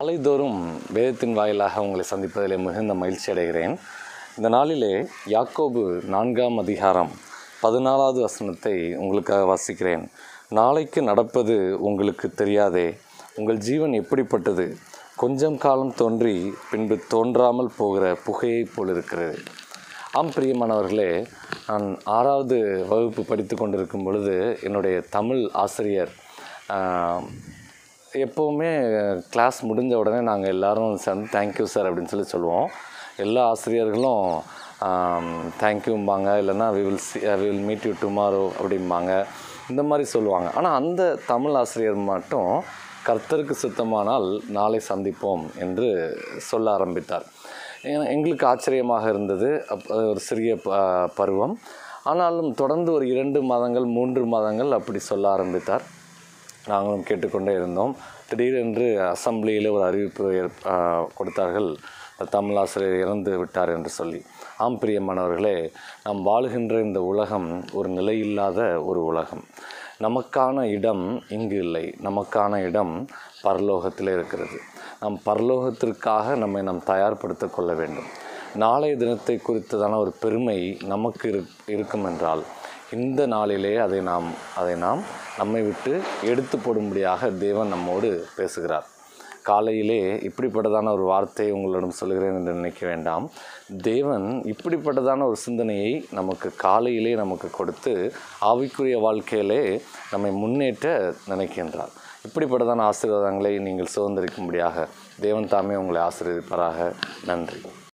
நாளைதோறும் வேதத்தின் வாயிலாக உங்களை சந்திப்பதிலே மிகுந்த மகிழ்ச்சி அடைகிறேன் இந்த நாளிலே யாக்கோபு நான்காம் அதிகாரம் பதினாலாவது வசனத்தை உங்களுக்காக வாசிக்கிறேன் நாளைக்கு நடப்பது உங்களுக்கு தெரியாதே உங்கள் ஜீவன் எப்படிப்பட்டது கொஞ்சம் காலம் தோன்றி பின்பு தோன்றாமல் போகிற புகையைப் போல் இருக்கிறது ஆம் பிரியமானவர்களே நான் ஆறாவது வகுப்பு படித்து கொண்டிருக்கும் பொழுது என்னுடைய தமிழ் ஆசிரியர் ஆஹ், எப்போவுமே கிளாஸ் முடிஞ்ச உடனே நாங்கள் எல்லாரும் சேர்ந்து தேங்க்யூ சார் அப்படின்னு சொல்லி சொல்லுவோம் எல்லா ஆசிரியர்களும் தேங்க்யூம்பாங்க இல்லைன்னா we will see we will meet you tomorrow அப்படிம்பாங்க இந்த மாதிரி சொல்லுவாங்க ஆனால் அந்த தமிழ் ஆசிரியர் மட்டும் கர்த்தருக்கு சுத்தமானால் நாளை சந்திப்போம் என்று சொல்ல ஆரம்பித்தார் எ- எங்களுக்கு ஆச்சரியமாக இருந்தது அப் அது ஒரு சிறிய ப பருவம் ஆனாலும் தொடர்ந்து ஒரு இரண்டு மாதங்கள் மூன்று மாதங்கள் அப்படி சொல்ல ஆரம்பித்தார் நாங்களும் கேட்டுக்கொண்டே இருந்தோம் திடீரென்று அசெம்பிளியில் ஒரு அறிவிப்பு ஏற்- ஆ, கொடுத்தார்கள் தமிழாசிரியர் இறந்து விட்டார் என்று சொல்லி ஆம் பிரியமானவர்களே நாம் வாழுகின்ற இந்த உலகம் ஒரு நிலையில்லாத ஒரு உலகம் நமக்கான இடம் இங்கு இல்லை நமக்கான இடம் பரலோகத்தில் இருக்கிறது நாம் பரலோகத்திற்காக நம்மை நாம் தயார்படுத்திக் கொள்ள வேண்டும் நாளைய தினத்தை குறித்ததான ஒரு பெருமை நமக்கு இரு இருக்கும் என்றால் இந்த நாளிலே அதை நாம் அதை நாம் நம்மை விட்டு எடுத்து போடும்படியாக தேவன் நம்மோடு பேசுகிறார் காலையிலே இப்படிப்பட்டதான ஒரு வார்த்தையை உங்களிடம் சொல்கிறேன் என்று நினைக்க வேண்டாம் தேவன் இப்படிப்பட்டதான ஒரு சிந்தனையை நமக்கு காலையிலே நமக்கு கொடுத்து ஆவிக்குரிய வாழ்க்கையிலே நம்மை முன்னேற்ற நினைக்கின்றார் இப்படிப்பட்டதான ஆசீர்வாதங்களை நீங்கள் சுதந்திரிக்கும்படியாக தேவன் தாமே உங்களை ஆசீர்வதிப்பாராக நன்றி